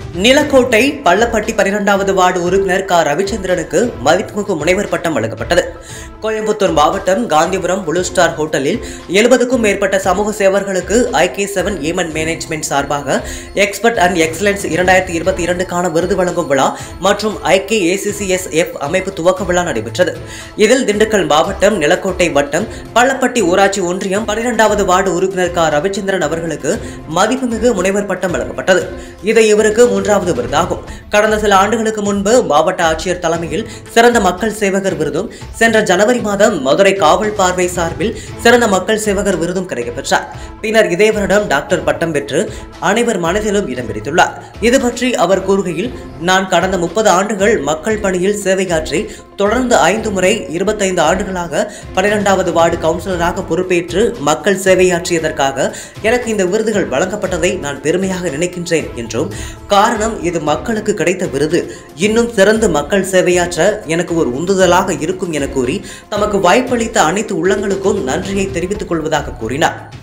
நிலக்கோட்டை பள்ளப்பட்டி பனிரெண்டாவது வார்டு உறுப்பினர் க ரவிச்சந்திரனுக்கு மதிப்புமிகு முனைவர் பட்டம் வழங்கப்பட்டது கோயம்புத்தூர் மாவட்டம் காந்திபுரம் புளூ ஸ்டார் ஹோட்டலில் எழுபதுக்கும் மேற்பட்ட சமூக சேவர்களுக்கு ஐகே செவன் ஏமன் மேனேஜ்மெண்ட் சார்பாக எக்ஸ்பர்ட் அண்ட் எக்ஸலன்ஸ் இரண்டாயிரத்தி இருபத்தி இரண்டுக்கான விருது வழங்கும் விழா மற்றும் ஐகே ஏசிசிஎஸ் எஃப் அமைப்பு துவக்க விழா நடைபெற்றது இதில் திண்டுக்கல் மாவட்டம் நிலக்கோட்டை வட்டம் பள்ளப்பட்டி ஊராட்சி ஒன்றியம் பனிரெண்டாவது வார்டு உறுப்பினர் க ரவிச்சந்திரன் அவர்களுக்கு மதிப்புமிகு முனைவர் பட்டம் வழங்கப்பட்டது இது இவருக்கு மூன்றாவது விருதாகும் கடந்த சில ஆண்டுகளுக்கு முன்பு மாவட்ட ஆட்சியர் தலைமையில் சிறந்த மக்கள் சேவகர் விருதும் சென்ற ஜனவரி மாதம் மதுரை காவல் பார்வை சார்பில் சிறந்த மக்கள் சேவகர் விருதும் கிடைக்கப்பெற்றார் பின்னர் இதே வருடம் டாக்டர் பட்டம் பெற்று அனைவர் மனதிலும் இடம் பிடித்துள்ளார் இது பற்றி அவர் கூறுகையில் நான் கடந்த முப்பது ஆண்டுகள் மக்கள் பணியில் சேவையாற்றி தொடர்ந்து ஐந்து முறை இருபத்தைந்து ஆண்டுகளாக பன்னிரெண்டாவது வார்டு கவுன்சிலராக பொறுப்பேற்று மக்கள் சேவையாற்றியதற்காக எனக்கு இந்த விருதுகள் வழங்கப்பட்டதை நான் பெருமையாக நினைக்கின்றேன் என்றும் காரணம் இது மக்களுக்கு கிடைத்த விருது இன்னும் சிறந்து மக்கள் சேவையாற்ற எனக்கு ஒரு உந்துதலாக இருக்கும் என கூறி தமக்கு வாய்ப்பளித்த அனைத்து உள்ளங்களுக்கும் நன்றியை தெரிவித்துக் கொள்வதாக கூறினார்